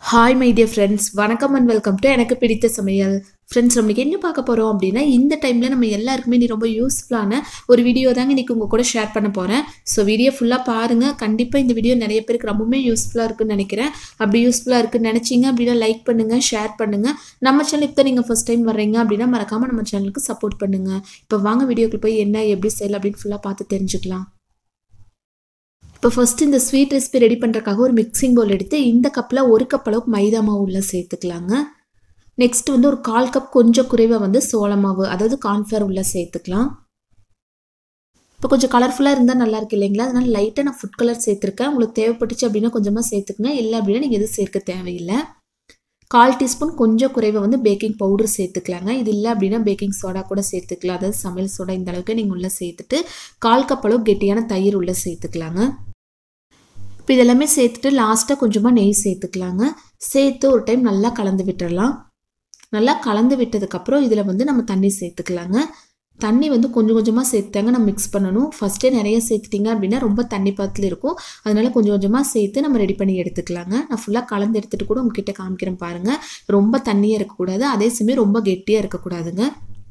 hi my dear friends வணக்கம் and welcome to எனக்கு பிடித்த சமையல் ஃப்ரெண்ட்ஸ் நம்மளுக்கு என்ன பார்க்க போகிறோம் அப்படின்னா இந்த டைமில் நம்ம எல்லாருக்குமே நீ ரொம்ப யூஸ்ஃபுல்லான ஒரு வீடியோ தாங்க இன்றைக்கி உங்கள் கூட ஷேர் பண்ண போகிறேன் ஸோ வீடியோ ஃபுல்லாக பாருங்கள் கண்டிப்பாக இந்த வீடியோ நிறைய பேருக்கு ரொம்பவுமே யூஸ்ஃபுல்லாக இருக்குன்னு நினைக்கிறேன் அப்படி யூஸ்ஃபுல்லாக இருக்குன்னு நினச்சிங்க அப்படின்னா லைக் பண்ணுங்கள் ஷேர் பண்ணுங்கள் நம்ம சேனல் இப்போ நீங்கள் ஃபஸ்ட் டைம் வர்றீங்க அப்படின்னா மறக்காமல் நம்ம சேனலுக்கு சப்போர்ட் பண்ணுங்கள் இப்போ வாங்க வீடியோக்கு போய் என்ன எப்படி செய்யலாம் அப்படின்னு ஃபுல்லாக பார்த்து தெரிஞ்சுக்கலாம் இப்போ ஃபஸ்ட்டு இந்த ஸ்வீட் ரெசிபி ரெடி பண்ணுறக்காக ஒரு மிக்சிங் பவுல் எடுத்து இந்த கப்பில் ஒரு கப் அளவுக்கு மைதா மாவு உள்ள சேர்த்துக்கலாங்க நெக்ஸ்ட் வந்து ஒரு கால் கப் கொஞ்சம் குறைவாக வந்து சோள மாவு அதாவது கார்ன்ஃப்ளவர் உள்ள சேர்த்துக்கலாம் இப்போ கொஞ்சம் கலர்ஃபுல்லாக இருந்தால் நல்லா இருக்கு இல்லைங்களா அதனால லைட்டாக நான் ஃபுட் கலர் சேர்த்துருக்கேன் உங்களுக்கு தேவைப்பட்டுச்சு அப்படின்னா கொஞ்சமாக சேர்த்துக்கங்க இல்லை அப்படின்னா நீங்கள் எதுவும் சேர்க்க தேவையில்லை கால் டீஸ்பூன் கொஞ்சம் குறைவாக வந்து பேக்கிங் பவுடர் சேர்த்துக்கலாங்க இது இல்லை அப்படின்னா பேக்கிங் சோடா கூட சேர்த்துக்கலாம் அதாவது சமையல் சோடா இந்த அளவுக்கு நீங்கள் உள்ளே சேர்த்துட்டு கால் கப் அளவு கெட்டியான தயிர் உள்ளே சேர்த்துக்கலாங்க இப்போ இதெல்லாமே சேர்த்துட்டு லாஸ்ட்டாக கொஞ்சமாக நெய் சேர்த்துக்கலாங்க சேர்த்து ஒரு டைம் நல்லா கலந்து விட்டுறலாம் நல்லா கலந்து விட்டதுக்கப்புறம் இதில் வந்து நம்ம தண்ணி சேர்த்துக்கலாங்க தண்ணி வந்து கொஞ்சம் கொஞ்சமாக சேர்த்தாங்க நம்ம மிக்ஸ் பண்ணணும் ஃபஸ்ட்டே நிறைய சேர்த்துட்டிங்க அப்படின்னா ரொம்ப தண்ணி பாத்தில் இருக்கும் அதனால கொஞ்சம் கொஞ்சமாக சேர்த்து நம்ம ரெடி பண்ணி எடுத்துக்கலாங்க நான் ஃபுல்லாக கலந்து எடுத்துகிட்டு கூட உங்ககிட்ட காமிக்கிறேன் பாருங்கள் ரொம்ப தண்ணியாக இருக்கக்கூடாது அதே சமயம் ரொம்ப கெட்டியாக இருக்கக்கூடாதுங்க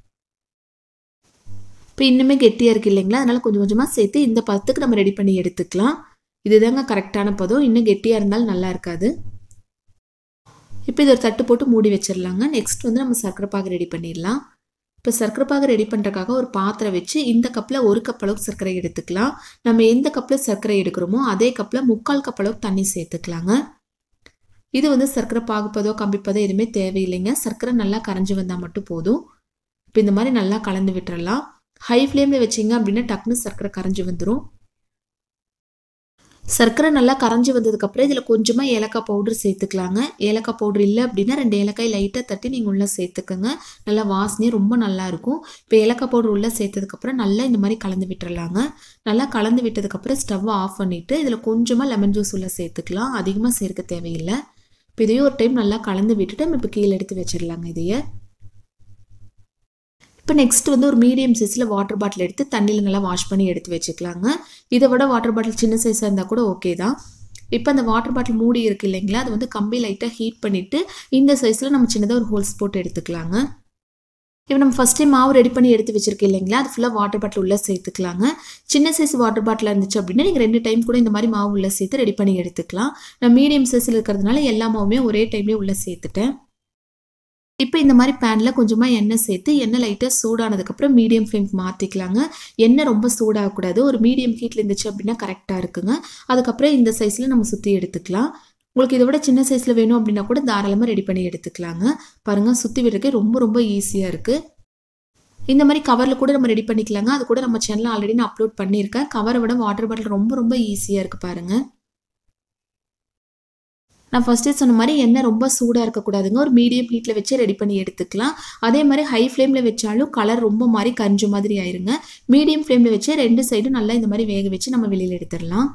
இப்போ இன்னுமே கெட்டியாக இருக்குது இல்லைங்களா அதனால் கொஞ்சம் கொஞ்சமாக சேர்த்து இந்த பதத்துக்கு நம்ம ரெடி பண்ணி எடுத்துக்கலாம் இதுதாங்க கரெக்டான பதம் இன்னும் கெட்டியாக இருந்தாலும் நல்லா இருக்காது இப்போ இது ஒரு தட்டு போட்டு மூடி வச்சிடலாங்க நெக்ஸ்ட் வந்து நம்ம சர்க்கரை பாகு ரெடி பண்ணிடலாம் இப்போ சர்க்கரை பாகு ரெடி பண்ணுறக்காக ஒரு பாத்திரம் வச்சு இந்த கப்பில் ஒரு கப் அளவுக்கு சர்க்கரை எடுத்துக்கலாம் நம்ம எந்த கப்பில் சர்க்கரை எடுக்கிறோமோ அதே கப்பில் முக்கால் கப் அளவுக்கு தண்ணி சேர்த்துக்கலாங்க இது வந்து சர்க்கரை பாகுப்பதோ கம்பிப்பதோ எதுவுமே தேவையில்லைங்க சர்க்கரை நல்லா கரைஞ்சி வந்தால் மட்டும் போதும் இப்போ இந்த மாதிரி நல்லா கலந்து விட்டுறலாம் ஹை ஃப்ளேமில் வச்சிங்க அப்படின்னா டக்குன்னு சர்க்கரை கரைஞ்சி வந்துடும் சர்க்கரை நல்லா கரைஞ்சி வந்ததுக்கப்புறம் இதில் கொஞ்சமாக ஏலக்காய் பவுடர் சேர்த்துக்கலாங்க ஏலக்காய் பவுடர் இல்லை அப்படின்னா ரெண்டு ஏலக்காய் லைட்டாக தட்டி நீங்கள் உள்ளே சேர்த்துக்கோங்க நல்லா வாசனையும் ரொம்ப நல்லாயிருக்கும் இப்போ ஏலக்காய் பவுடர் உள்ளே சேர்த்ததுக்கப்புறம் நல்லா இந்த மாதிரி கலந்து விட்டுறலாங்க நல்லா கலந்து விட்டதுக்கப்புறம் ஸ்டவ்வை ஆஃப் பண்ணிவிட்டு இதில் கொஞ்சமாக லெமன் ஜூஸ் உள்ளே சேர்த்துக்கலாம் அதிகமாக சேர்க்க தேவையில்லை இப்போ இதையும் ஒரு டைம் நல்லா கலந்து விட்டுட்டு நம்ம இப்போ கீழே எடுத்து வச்சிடலாங்க இதையே இப்போ நெக்ஸ்ட் வந்து ஒரு மீடியம் சைஸில் வாட்டர் பாட்டில் எடுத்து தண்ணியில் நல்லா வாஷ் பண்ணி எடுத்து வச்சுக்கலாங்க இதை விட வாட்டர் பாட்டில் சின்ன சைஸாக இருந்தால் கூட ஓகே தான் இப்போ அந்த வாட்டர் பாட்டில் மூடி இருக்குது இல்லைங்களா அது வந்து கம்பி லைட்டாக ஹீட் பண்ணிவிட்டு இந்த சைஸில் நம்ம சின்னதாக ஒரு ஹோல்ஸ் போட்டு எடுத்துக்கலாங்க இப்போ நம்ம ஃபஸ்ட் டைம் மாவு ரெடி பண்ணி எடுத்து வச்சிருக்கோம் இல்லைங்களா அது ஃபுல்லாக வாட்டர் பாட்டில் உள்ளே சேர்த்துக்கலாங்க சின்ன சைஸ் வாட்டர் பாட்டில் இருந்துச்சு அப்படின்னா நீங்கள் ரெண்டு டைம் கூட இந்த மாதிரி மாவு உள்ளே சேர்த்து ரெடி பண்ணி எடுத்துக்கலாம் நான் மீடியம் சைஸில் இருக்கிறதுனால எல்லா மாவுமே ஒரே டைம்லேயே உள்ளே சேர்த்துட்டேன் இப்போ இந்த மாதிரி பேனில் கொஞ்சமாக எண்ணெய் சேர்த்து எண்ணெய் லைட்டாக சூடானதுக்கப்புறம் மீடியம் ஃப்ளேம்க்கு மாற்றிக்கலாங்க எண்ணெய் ரொம்ப சூடாகக்கூடாது ஒரு மீடியம் ஹீட்டில் இருந்துச்சு அப்படின்னா கரெக்டாக இருக்குங்க அதுக்கப்புறம் இந்த சைஸில் நம்ம சுற்றி எடுத்துக்கலாம் உங்களுக்கு இதை விட சின்ன சைஸில் வேணும் அப்படின்னா கூட தாராளமாக ரெடி பண்ணி எடுத்துக்கலாங்க பாருங்கள் சுற்றி விடுறதுக்கு ரொம்ப ரொம்ப ஈஸியாக இருக்குது இந்த மாதிரி கவரில் கூட நம்ம ரெடி பண்ணிக்கலாங்க அது கூட நம்ம சேனலில் ஆல்ரெடி நான் அப்லோட் பண்ணியிருக்கேன் கவரை விட வாட்டர் பாட்டில் ரொம்ப ரொம்ப ஈஸியாக இருக்குது பாருங்கள் நான் ஃபஸ்ட்டே சொன்ன மாதிரி எண்ணெய் ரொம்ப சூடாக இருக்கக்கூடாதுங்க ஒரு மீடியம் ஹீட்டில் வச்சு ரெடி பண்ணி எடுத்துக்கலாம் அதே மாதிரி ஹை ஃப்ளேமில் வச்சாலும் கலர் ரொம்ப மாதிரி கரிஞ்ச மாதிரி ஆயிருங்க மீடியம் ஃப்ளேமில் வச்சு ரெண்டு சைடும் நல்லா இந்த மாதிரி வேக வச்சு நம்ம வெளியில் எடுத்துடலாம்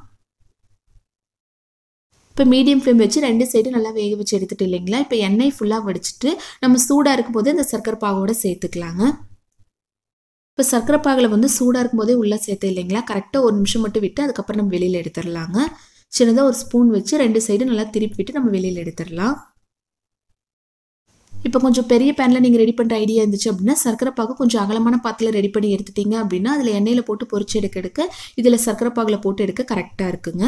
இப்போ மீடியம் ஃப்ளேம் வச்சு ரெண்டு சைடும் நல்லா வேக வச்சு எடுத்துட்டு இல்லைங்களா இப்போ எண்ணெய் ஃபுல்லாக வடிச்சிட்டு நம்ம சூடாக இருக்கும்போது இந்த சர்க்கரை பாகோட சேர்த்துக்கலாங்க இப்போ சர்க்கரை பாகில் வந்து சூடாக இருக்கும்போதே உள்ளே சேர்த்து இல்லைங்களா கரெக்டாக ஒரு நிமிஷம் மட்டும் விட்டு அதுக்கப்புறம் நம்ம வெளியில் எடுத்துடலாங்க சின்னதாக ஒரு ஸ்பூன் வச்சு ரெண்டு சைடும் நல்லா திருப்பி விட்டு நம்ம வெளியில் எடுத்துடலாம் இப்போ கொஞ்சம் பெரிய பேனில் நீங்கள் ரெடி பண்ணுற ஐடியா இருந்துச்சு அப்படின்னா சர்க்கரை பாகு கொஞ்சம் அகலமான பாத்தில் ரெடி பண்ணி எடுத்துட்டீங்க அப்படின்னா அதில் எண்ணெயில் போட்டு பொரிச்சு எடுக்க எடுக்க இதில் சர்க்கரை பாகில் போட்டு எடுக்க கரெக்டாக இருக்குங்க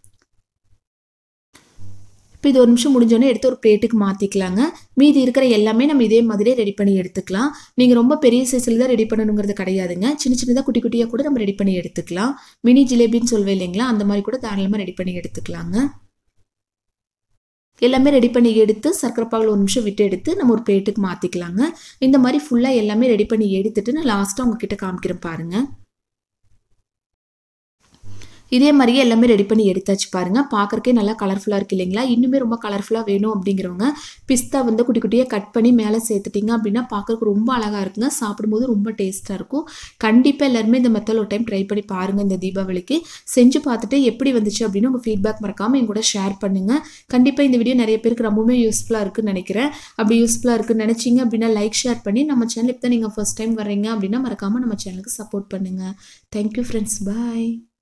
இப்போ இது ஒரு நிமிஷம் முடிஞ்சோடனே எடுத்து ஒரு பிளேட்டுக்கு மாற்றிக்கலாங்க மீதி இருக்கிற எல்லாமே நம்ம இதே மாதிரியே ரெடி பண்ணி எடுத்துக்கலாம் நீங்கள் ரொம்ப பெரிய சைஸில் தான் ரெடி பண்ணணுங்கிறது கிடையாதுங்க சின்ன சின்னதாக குட்டி குட்டியாக கூட நம்ம ரெடி பண்ணி எடுத்துக்கலாம் மினி ஜிலேபின்னு சொல்வேன் இல்லைங்களா அந்த மாதிரி கூட தாராளமாக ரெடி பண்ணி எடுத்துக்கலாங்க எல்லாமே ரெடி பண்ணி எடுத்து சர்க்கரை பாகில் ஒரு நிமிஷம் விட்டு எடுத்து நம்ம ஒரு பிளேட்டுக்கு மாற்றிக்கலாங்க இந்த மாதிரி ஃபுல்லாக எல்லாமே ரெடி பண்ணி எடுத்துட்டு நான் லாஸ்ட்டாக உங்ககிட்ட காமிக்கிறேன் பாருங்கள் இதே மாதிரியே எல்லாமே ரெடி பண்ணி எடுத்தாச்சு பாருங்க பார்க்கறக்கே நல்லா கலர்ஃபுல்லாக இருக்கு இல்லைங்களா இன்னுமே ரொம்ப கலர்ஃபுல்லாக வேணும் அப்படிங்கிறவங்க பிஸ்தா வந்து குட்டி குட்டியாக கட் பண்ணி மேலே சேர்த்துட்டிங்க அப்படின்னா பார்க்கறக்கு ரொம்ப அழகாக இருக்குங்க சாப்பிடும்போது ரொம்ப டேஸ்ட்டாக இருக்கும் கண்டிப்பாக எல்லாருமே இந்த மெத்தட் ஒரு டைம் ட்ரை பண்ணி பாருங்கள் இந்த தீபாவளிக்கு செஞ்சு பார்த்துட்டு எப்படி வந்துச்சு அப்படின்னு உங்கள் ஃபீட்பேக் மறக்காமல் என் கூட ஷேர் பண்ணுங்கள் கண்டிப்பாக இந்த வீடியோ நிறைய பேருக்கு ரொம்பவுமே யூஸ்ஃபுல்லாக இருக்குன்னு நினைக்கிறேன் அப்படி யூஸ்ஃபுல்லாக இருக்குன்னு நினச்சிங்க அப்படின்னா லைக் ஷேர் பண்ணி நம்ம சேனல் இப்போ நீங்கள் ஃபர்ஸ்ட் டைம் வர்றீங்க அப்படின்னா மறக்காமல் நம்ம சேனலுக்கு சப்போர்ட் பண்ணுங்கள் தேங்க்யூ ஃப்ரெண்ட்ஸ் பாய்